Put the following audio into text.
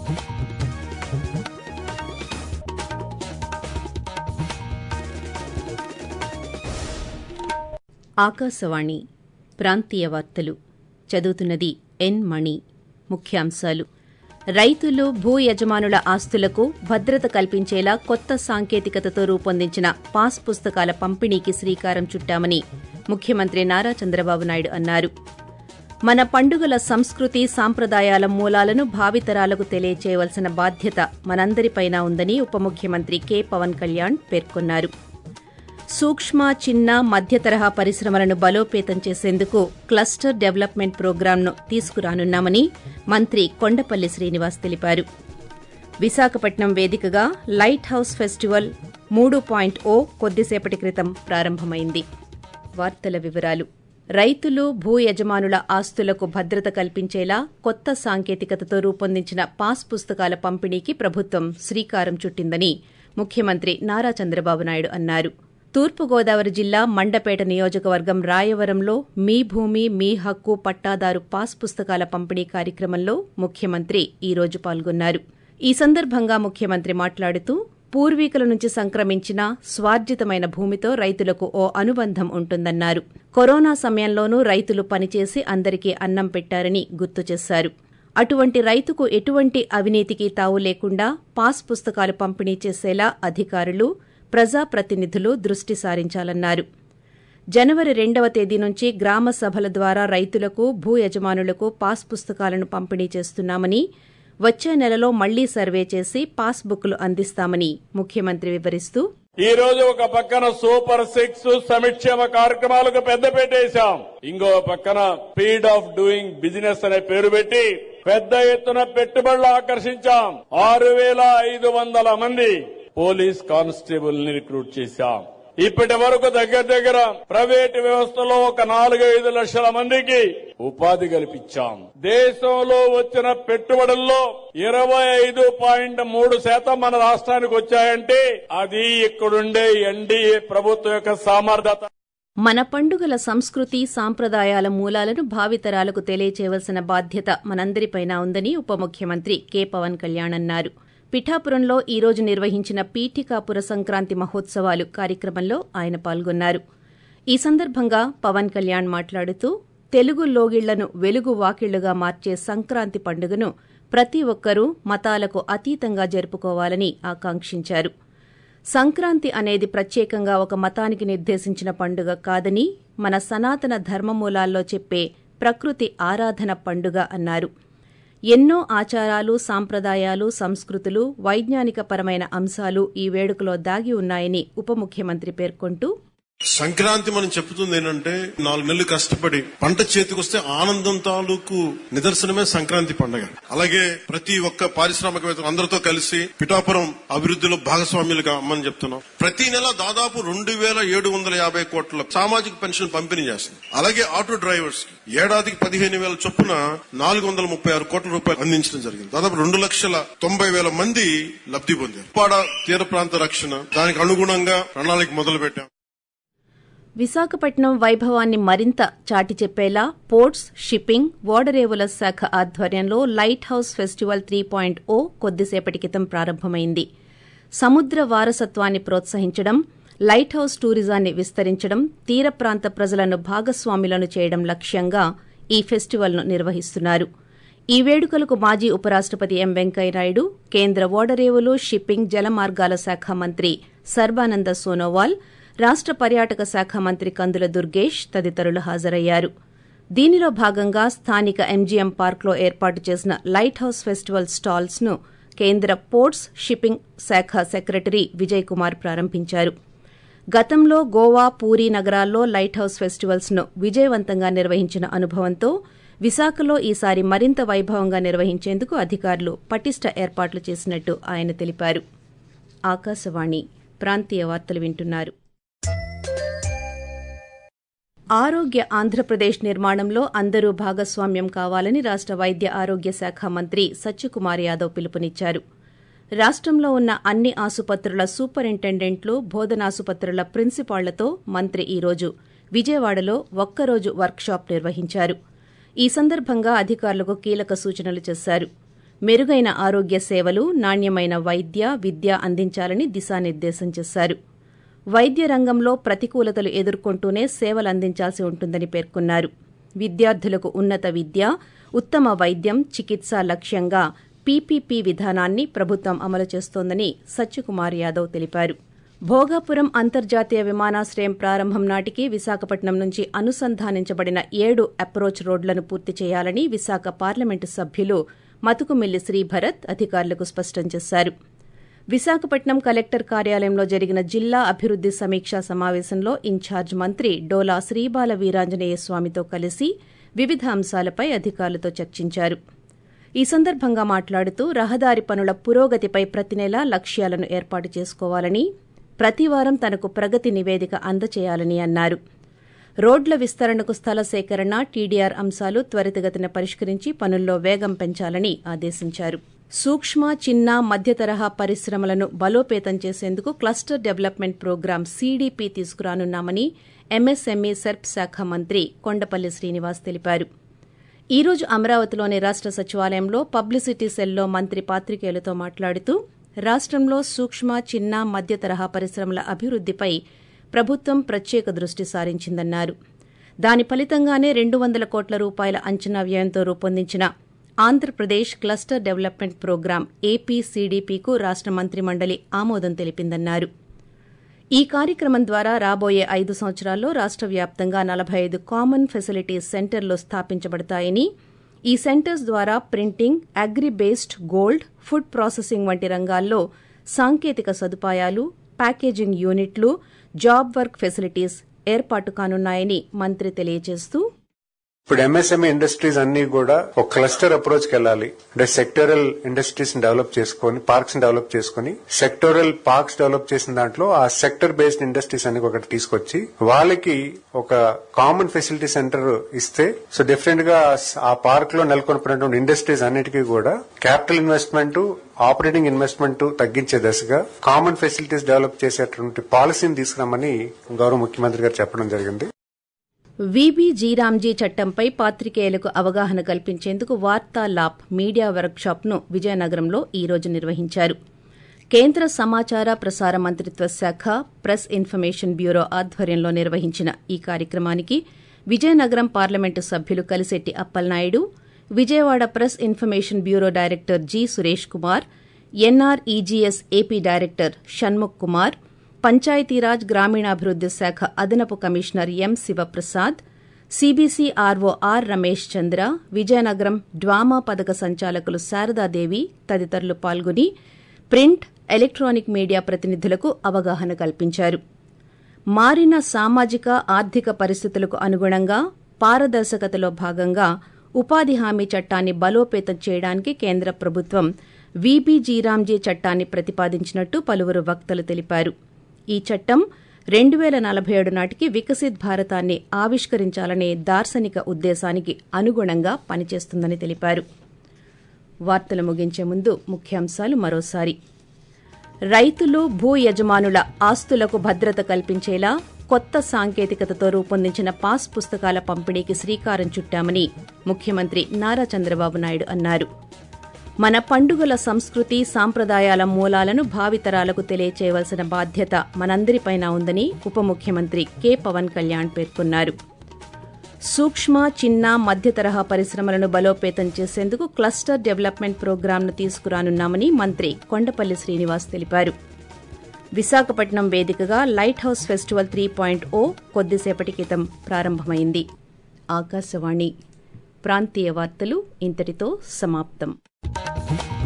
ఆకాశవాణి ప్రాంతీయ వార్తలు చదువుతున్నది ఎన్ మణి ముఖ్యాంశాలు రైతులు భూ యజమానుల ఆస్తులకు భద్రత కల్పించేలా కొత్త సాంకేతికతతో రూపొందించిన పాస్ పుస్తకాల పంపిణీకి శ్రీకారం చుట్టామని ముఖ్యమంత్రి నారా చంద్రబాబు నాయుడు అన్నారు మన పండుగల సంస్కృతి సాంప్రదాయాల మూలాలను భావితరాలకు తెలియచేయవలసిన బాధ్యత మనందరిపైనా ఉందని ఉప ముఖ్యమంత్రి కె పవన్ కళ్యాణ్ పేర్కొన్నారు సూక్ష్మ చిన్న మధ్య తరహా పరిశ్రమలను బలోపేతం చేసేందుకు క్లస్టర్ డెవలప్మెంట్ ప్రోగ్రాంను తీసుకురానున్నామని మంత్రి కొండపల్లి శ్రీనివాస్ తెలిపారు విశాఖపట్నం వేదికగా లైట్ హౌస్ ఫెస్టివల్ మూడు పాయింట్ ఓ కొద్దిసేపటి క్రితం ప్రారంభమైంది వార్తల వివరాలు రైతులు భూ యజమానుల ఆస్తులకు భద్రత కల్పించేలా కొత్త సాంకేతికతతో రూపొందించిన పాస్ పుస్తకాల పంపిణీకి ప్రభుత్వం శ్రీకారం చుట్టిందని ముఖ్యమంత్రి నారా చంద్రబాబు నాయుడు అన్నారు తూర్పుగోదావరి జిల్లా మండపేట నియోజకవర్గం రాయవరంలో మీ భూమి మీ హక్కు పట్టాదారు పాస్ పుస్తకాల పంపిణీ కార్యక్రమంలో ముఖ్యమంత్రి ఈ రోజు పాల్గొన్నారు ఈ సందర్భంగా ముఖ్యమంత్రి మాట్లాడుతూ పూర్వీకుల నుంచి సంక్రమించిన స్వార్జితమైన భూమితో రైతులకు ఓ అనుబంధం ఉంటుందన్నారు కరోనా సమయంలోనూ రైతులు పనిచేసి అందరికీ అన్నం పెట్టారని గుర్తు చేశారు అటువంటి రైతుకు ఎటువంటి అవినీతికి తావు లేకుండా పాస్ పుస్తకాలు పంపిణీ చేసేలా అధికారులు ప్రజాప్రతినిధులు దృష్టి సారించాలన్నారు జనవరి రెండవ తేదీ నుంచి గ్రామ సభల ద్వారా రైతులకు భూ యజమానులకు పాస్ పుస్తకాలను పంపిణీ చేస్తున్నామని వచ్చే నెలలో మళ్లీ సర్వే చేసి పాస్ బుక్లు అందిస్తామని ముఖ్యమంత్రి వివరిస్తూ ఈ రోజు ఒక పక్కన సూపర్ సిక్స్ సంక్షేమ కార్యక్రమాలకు పెద్దపీట వేశాం ఇంకో పక్కన స్పీడ్ ఆఫ్ డూయింగ్ బిజినెస్ అనే పేరు పెట్టి పెద్ద ఎత్తున పెట్టుబడులు ఆకర్షించాం ఆరు వేల ఐదు వందల మంది పోలీస్ కానిస్టేబుల్ ని రిక్రూట్ చేశాం ఇప్పటి వరకు దగ్గర దగ్గర ప్రైవేటు వ్యవస్థలో ఒక నాలుగైదు లక్షల మందికి ఉపాధి కల్పించాం దేశంలో వచ్చిన పెట్టుబడుల్లో ఇరవై ఐదు పాయింట్ మూడు శాతం మన రాష్ట్రానికి వచ్చాయంటే అది ఇక్కడుండే ఎన్డీఏ ప్రభుత్వం యొక్క సామర్థ్యత మన పండుగల సంస్కృతి సాంప్రదాయాల మూలాలను భావితరాలకు తెలియచేయవలసిన బాధ్యత మనందరిపైనా ఉందని ఉప ముఖ్యమంత్రి కె పవన్ కళ్యాణ్ అన్నారు పిఠాపురంలో ఈ రోజు నిర్వహించిన పీఠికాపుర సంక్రాంతి మహోత్సవాలు కార్యక్రమంలో ఆయన పాల్గొన్నారు ఈ సందర్భంగా పవన్ కళ్యాణ్ మాట్లాడుతూ తెలుగు లోగిళ్లను వెలుగు వాకిళ్లుగా మార్చే సంక్రాంతి పండుగను ప్రతి ఒక్కరూ మతాలకు అతీతంగా జరుపుకోవాలని ఆకాంక్షించారు సంక్రాంతి అనేది ప్రత్యేకంగా ఒక మతానికి నిర్దేశించిన పండుగ కాదని మన సనాతన ధర్మమూలాల్లో చెప్పే ప్రకృతి ఆరాధన పండుగ అన్నారు ఎన్నో ఆచారాలు సాంప్రదాయాలు సంస్కృతులు వైజ్ఞానికపరమైన అంశాలు ఈ వేడుకలో దాగి ఉన్నాయని ఉప ముఖ్యమంత్రి పేర్కొంటూ సంక్రాంతి మనం చెప్తుంది ఏంటంటే నాలుగు నెలలు కష్టపడి పంట చేతికొస్తే ఆనందం తాలూకు నిదర్శనమే సంక్రాంతి పండుగ అలాగే ప్రతి ఒక్క పారిశ్రామికవేత్త అందరితో కలిసి పిఠాపురం అభివృద్ధిలో భాగస్వామ్యులుగా అమ్మని చెప్తున్నాం ప్రతి నెల దాదాపు రెండు వేల ఏడు వందల యాభై కోట్ల సామాజిక పెన్షన్ పంపిణీ చేస్తుంది అలాగే ఆటో డ్రైవర్స్ ఏడాదికి పదిహేను వేల చొప్పున నాలుగు వందల ముప్పై ఆరు కోట్ల రూపాయలు అందించడం జరిగింది దాదాపు రెండు లక్షల తొంభై వేల మంది లబ్ధి పొందారు ఉప్పాడ తీర ప్రాంత రక్షణ దానికి అనుగుణంగా ప్రణాళిక మొదలు పెట్టాం విశాఖపట్నం వైభవాన్ని మరింత చాటి చెప్పేలా పోర్ట్స్ షిప్పింగ్ ఓడరేవుల శాఖ ఆధ్వర్యంలో light house festival three point O కొద్దిసేపటి క్రితం ప్రారంభమైంది సముద్ర వారసత్వాన్ని ప్రోత్సహించడం లైట్ హౌస్ టూరిజాన్ని విస్తరించడం తీర ప్రాంత ప్రజలను భాగస్వాములను చేయడం లక్ష్యంగా ఈ ఫెస్టివల్ను నిర్వహిస్తున్నారు ఈ వేడుకలకు మాజీ ఉపరాష్టపతి ఎం వెంకయ్యనాయుడు కేంద్ర ఓడరేవులు షిప్పింగ్ జలమార్గాల శాఖ మంత్రి సర్బానంద సోనోవాల్ రాష్ట పర్యాటక శాఖ మంత్రి కందుల దుర్గేష్ తదితరులు హాజరయ్యారు దీనిలో భాగంగా స్థానిక ఎంజీఎం పార్క్లో ఏర్పాటు చేసిన లైట్ హౌస్ ఫెస్టివల్ స్టాల్స్ ను కేంద్ర పోర్ట్స్ షిప్పింగ్ శాఖ సెక్రటరీ విజయ్ కుమార్ ప్రారంభించారు గతంలో గోవా పూరీ నగరాల్లో లైట్ హౌస్ ఫెస్టివల్స్ ను విజయవంతంగా నిర్వహించిన అనుభవంతో విశాఖలో ఈసారి మరింత వైభవంగా నిర్వహించేందుకు అధికారులు పటిష్ట ఏర్పాట్లు చేసినట్టు ఆయన తెలిపారు ఆకాశవాణి ప్రాంతీయ వార్తలు వింటున్నారు ఆరోగ్య ఆంధ్రప్రదేశ్ నిర్మాణంలో అందరూ భాగస్వామ్యం కావాలని రాష్ట వైద్య ఆరోగ్య శాఖ మంత్రి సత్యకుమార్ యాదవ్ పిలుపునిచ్చారు రాష్టంలో ఉన్న అన్ని ఆసుపత్రుల సూపరింటెండెంట్లు బోధనాసుపత్రుల ప్రిన్సిపాళ్లతో మంత్రి ఈ రోజు విజయవాడలో ఒక్కరోజు వర్క్షాప్ నిర్వహించారు ఈ సందర్భంగా అధికారులకు కీలక సూచనలు చేశారు మెరుగైన ఆరోగ్య సేవలు నాణ్యమైన వైద్య విద్య అందించాలని దిశానిర్దేశం చేశారు వైద్య రంగంలో ప్రతికూలతలు ఎదుర్కొంటూనే సేవలు అందించాల్సి ఉంటుందని పేర్కొన్నారు విద్యార్థులకు ఉన్నత విద్య ఉత్తమ వైద్యం చికిత్స లక్ష్యంగా పీపీపీ విధానాన్ని ప్రభుత్వం అమలు చేస్తోందని సత్యకుమార్ యాదవ్ తెలిపారు భోగాపురం అంతర్జాతీయ విమానాశ్రయం ప్రారంభం నాటికి విశాఖపట్నం నుంచి అనుసంధానించబడిన ఏడు అప్రోచ్ రోడ్లను పూర్తి చేయాలని విశాఖ పార్లమెంటు సభ్యులు మతుకుమిల్లి శ్రీభరత్ అధికారులకు స్పష్టం చేశారు విశాఖపట్నం కలెక్టర్ కార్యాలయంలో జరిగిన జిల్లా అభివృద్ది సమీక్షా సమావేశంలో ఇన్ఛార్జ్ మంత్రి డోలా శ్రీబాల వీరాంజనేయ స్వామితో కలిసి వివిధ అంశాలపై అధికారులతో చర్చించారు ఈ సందర్భంగా మాట్లాడుతూ రహదారి పనుల పురోగతిపై ప్రతి నెలా లక్ష్యాలను ఏర్పాటు చేసుకోవాలని ప్రతివారం తనకు ప్రగతి నివేదిక అందచేయాలని అన్నారు రోడ్ల విస్తరణకు స్థల సేకరణ టీడీఆర్ అంశాలు త్వరితగతిన పరిష్కరించి పనుల్లో వేగం పెంచాలని ఆదేశించారు సూక్ష్మ చిన్న మధ్య తరహా పరిశ్రమలను బలోపేతం చేసేందుకు క్లస్టర్ డెవలప్మెంట్ ప్రోగ్రాం సీడీపీ తీసుకురానున్నామని ఎంఎస్ఎంఈ సెర్ప్ శాఖ మంత్రి కొండపల్లి శ్రీనివాస్ తెలిపారు ఈ రోజు అమరావతిలోని రాష్ట సచివాలయంలో పబ్లిసిటీ సెల్లో మంత్రి పాత్రికేయులతో మాట్లాడుతూ రాష్టంలో సూక్ష్మ చిన్న మధ్య తరహా పరిశ్రమల అభివృద్దిపై ప్రభుత్వం ప్రత్యేక దృష్టి సారించిందన్నారు దాని ఫలితంగానే రెండు వందల కోట్ల రూపాయల అంచనా వ్యయంతో రూపొందించిన ఆంధ్రప్రదేశ్ క్లస్టర్ డెవలప్మెంట్ ప్రోగ్రాం ఏపీసీడీపీకు రాష్ట మంత్రిమండలి ఆమోదం తెలిపిందన్నారు ఈ కార్యక్రమం ద్వారా రాబోయే ఐదు సంవత్సరాల్లో రాష్ట వ్యాప్తంగా నలభై ఐదు కామన్ ఫెసిలిటీస్ సెంటర్లు స్థాపించబడతాయని ఈ సెంటర్స్ ద్వారా printing agri based gold food processing వంటి రంగాల్లో సాంకేతిక సదుపాయాలు ప్యాకేజింగ్ యూనిట్లు జాబ్ వర్క్ ఫెసిలిటీస్ ఏర్పాటు కానున్నాయని మంత్రి తెలియజేస్తూ ఇప్పుడు ఎంఎస్ఎంఈ ఇండస్ట్రీస్ అన్ని కూడా ఒక క్లస్టర్ అప్రోచ్ కి వెళ్ళాలి అంటే సెక్టోరల్ ఇండస్ట్రీస్ ని డెవలప్ చేసుకొని పార్క్స్ ని డెవలప్ చేసుకొని సెక్టోరల్ పార్క్స్ డెవలప్ చేసిన దాంట్లో ఆ సెక్టర్ బేస్డ్ ఇండస్ట్రీస్ అన్ని ఒకటి తీసుకొచ్చి వాళ్ళకి ఒక కామన్ ఫెసిలిటీ సెంటర్ ఇస్తే సో డిఫరెంట్ గా ఆ పార్క్ లో నెలకొల్పినటువంటి ఇండస్ట్రీస్ అన్నిటికీ కూడా క్యాపిటల్ ఇన్వెస్ట్మెంట్ ఆపరేటింగ్ ఇన్వెస్ట్మెంట్ తగ్గించే దశగా కామన్ ఫెసిలిటీస్ డెవలప్ చేసేటువంటి పాలసీని తీసుకురామని గౌరవ ముఖ్యమంత్రి గారు చెప్పడం జరిగింది వీబీ జీరాంజీ చట్టంపై పాత్రికేయులకు అవగాహన కల్పించేందుకు వార్తా లాప్ మీడియా వర్క్షాప్ను విజయనగరంలో ఈ రోజు నిర్వహించారు కేంద్ర సమాచార ప్రసార మంత్రిత్వ శాఖ ప్రెస్ ఇన్ఫర్మేషన్ బ్యూరో ఆధ్వర్యంలో నిర్వహించిన ఈ కార్యక్రమానికి విజయనగరం పార్లమెంటు సభ్యులు Kalisetti Appalanaidu Vijayawada press information bureau director G Suresh Kumar NREGS AP director Shanmukh Kumar Panchayati Raj గ్రామీణాభివృద్ది శాఖ అదనపు commissioner M Sivaprasad CBCRO R Ramesh Chandra Vizianagaram DWAMA పథక సంచాలకులు శారదాదేవి తదితరులు పాల్గొని ప్రింట్ ఎలక్ట్రానిక్ మీడియా ప్రతినిధులకు అవగాహన కల్పించారు మారిన సామాజిక ఆర్థిక పరిస్థితులకు అనుగుణంగా పారదర్శకతలో భాగంగా ఉపాధి హామీ చట్టాన్ని బలోపేతం చేయడానికి కేంద్ర ప్రభుత్వం వీబీ జీరాంజీ చట్టాన్ని ప్రతిపాదించినట్టు పలువురు వక్తలు తెలిపారు ఈ చట్టం రెండు పేల నలభై ఏడు నాటికి వికసిత్ భారతాన్ని ఆవిష్కరించాలనే దార్శనిక ఉద్దేశానికి అనుగుణంగా పనిచేస్తుందని తెలిపారు వార్తలు ముగించే ముందు ముఖ్యాంశాలు మరోసారి రైతులు భూ యజమానుల ఆస్తులకు భద్రత కల్పించేలా కొత్త సాంకేతికతతో రూపొందించిన పాస్ పుస్తకాల పంపిణీకి శ్రీకారం చుట్టామని ముఖ్యమంత్రి నారా చంద్రబాబు నాయుడు అన్నారు మన పండుగల సంస్కృతి సాంప్రదాయాల మూలాలను భావితరాలకు తెలియచేయవలసిన బాధ్యత మనందరిపైన ఉందని ఉప ముఖ్యమంత్రి కె పవన్ కళ్యాణ్ పేర్కొన్నారు సూక్ష్మ చిన్న మధ్య తరహా పరిశ్రమలను బలోపేతం చేసేందుకు క్లస్టర్ డెవలప్మెంట్ ప్రోగ్రాంను తీసుకురానున్నామని మంత్రి కొండపల్లి శ్రీనివాస్ తెలిపారు విశాఖపట్నం వేదికగా light house festival three point O కొద్దిసేపటి క్రితం ప్రారంభమైంది ఆకాశవాణి ప్రాంతీయ వార్తలు ఇంతటితో సమాప్తం